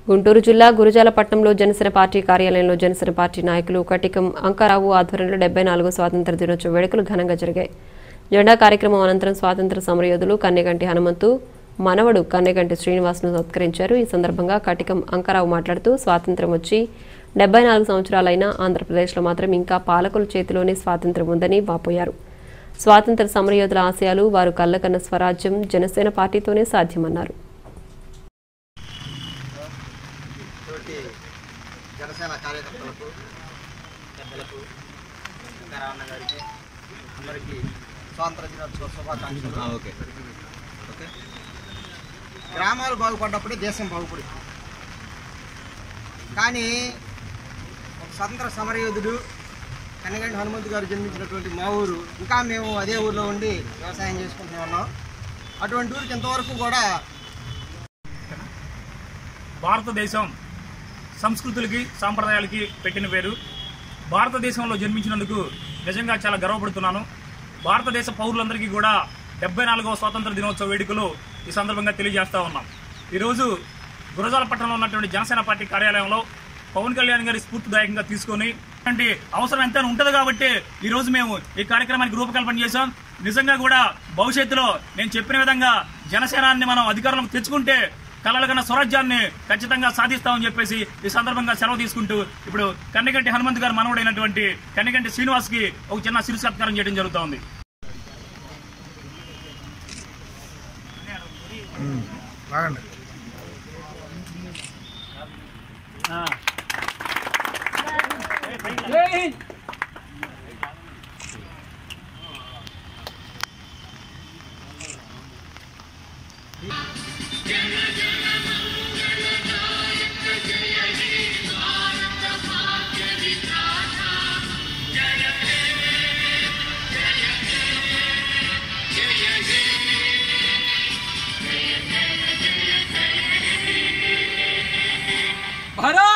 గుంటూరు జిల్లా గురుజాలపట్నంలో జనసేన పార్టీ కార్యాలయంలో జనసేన పార్టీ నాయకులు కటికం అంకారావు ఆధ్వర్యంలో డెబ్బై నాలుగో స్వాతంత్ర దినోత్సవ వేడుకలు ఘనంగా జరిగాయి జెండా కార్యక్రమం అనంతరం స్వాతంత్ర సమరయోధులు కన్నెగంటి హనుమంతు మనవడు కన్నెగంటి శ్రీనివాస్ను సత్కరించారు ఈ సందర్భంగా కటికం అంకారావు మాట్లాడుతూ స్వాతంత్రం వచ్చి డెబ్బై నాలుగు సంవత్సరాలైనా ఆంధ్రప్రదేశ్లో మాత్రం ఇంకా పాలకుల చేతిలోనే స్వాతంత్రం ఉందని వాపోయారు స్వాతంత్ర సమరయోధుల ఆశయాలు వారు కళ్ళకన్న స్వరాజ్యం జనసేన పార్టీతోనే సాధ్యమన్నారు తోటి జనసేన కార్యకర్తలకు పెద్దలకు రావణ గారికి అందరికీ స్వాతంత్ర దినోత్సవ శుభాకాంక్షలు ఓకే ఓకే గ్రామాలు బాగుపడ్డప్పుడే దేశం బాగుపడుతుంది కానీ ఒక స్వతంత్ర సమరయోధుడు కన్నగంటి హనుమంతు గారు జన్మించినటువంటి మా ఊరు ఇంకా మేము అదే ఊర్లో ఉండి వ్యవసాయం చేసుకుంటూ ఉన్నాం అటువంటి ఊరికి ఇంతవరకు కూడా భారతదేశం సంస్కృతులకి సాంప్రదాయాలకి పెట్టిన పేరు భారతదేశంలో జన్మించినందుకు నిజంగా చాలా గర్వపడుతున్నాను భారతదేశ పౌరులందరికీ కూడా డెబ్బై నాలుగవ స్వాతంత్ర దినోత్సవ వేడుకలు ఈ సందర్భంగా తెలియజేస్తా ఉన్నాం ఈరోజు గురజాలపట్నంలో ఉన్నటువంటి జనసేన పార్టీ కార్యాలయంలో పవన్ కళ్యాణ్ గారి స్ఫూర్తిదాయకంగా తీసుకొని అంటే అవసరం ఎంత ఉంటుంది కాబట్టి ఈ రోజు మేము ఈ కార్యక్రమానికి రూపకల్పన చేశాం నిజంగా కూడా భవిష్యత్తులో నేను చెప్పిన విధంగా జనసేనాన్ని మనం అధికారంలోకి తెచ్చుకుంటే కలల కన్నా స్వరాజ్యాన్ని ఖచ్చితంగా సాధిస్తామని చెప్పేసి ఈ సందర్భంగా సెలవు తీసుకుంటూ ఇప్పుడు కన్నగంటి హనుమంత్ గారు మనవడైనటువంటి కన్నగంటి శ్రీనివాస్ కి ఒక చిన్న శిరు సత్కారం చేయడం జరుగుతోంది బాగండి भारत